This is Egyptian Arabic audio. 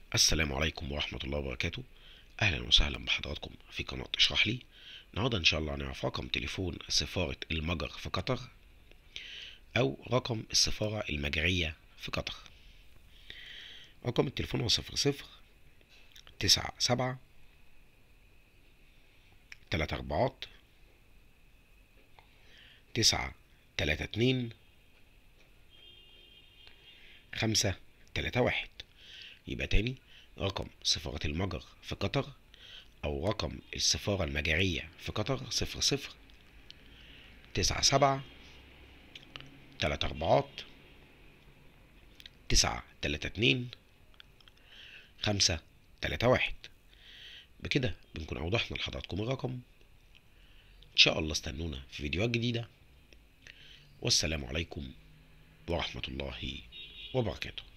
السلام عليكم ورحمة الله وبركاته أهلا وسهلا بحضراتكم في قناة اشرح لي النهاردة إن شاء الله هنعرف رقم تليفون سفارة المجر في قطر أو رقم السفارة المجرية في قطر رقم التليفون هو صفر صفر تسعة سبعة تلاتة أربعات تسعة تلاتة اتنين خمسة تلاتة واحد يبقى تاني رقم سفارة المجر في قطر أو رقم السفارة المجرية في قطر صفر صفر تسعة سبعة تلاتة أربعات تسعة تلاتة اتنين خمسة تلاتة واحد بكده بنكون أوضحنا لحضراتكم الرقم إن شاء الله استنونا في فيديوهات جديدة والسلام عليكم ورحمة الله وبركاته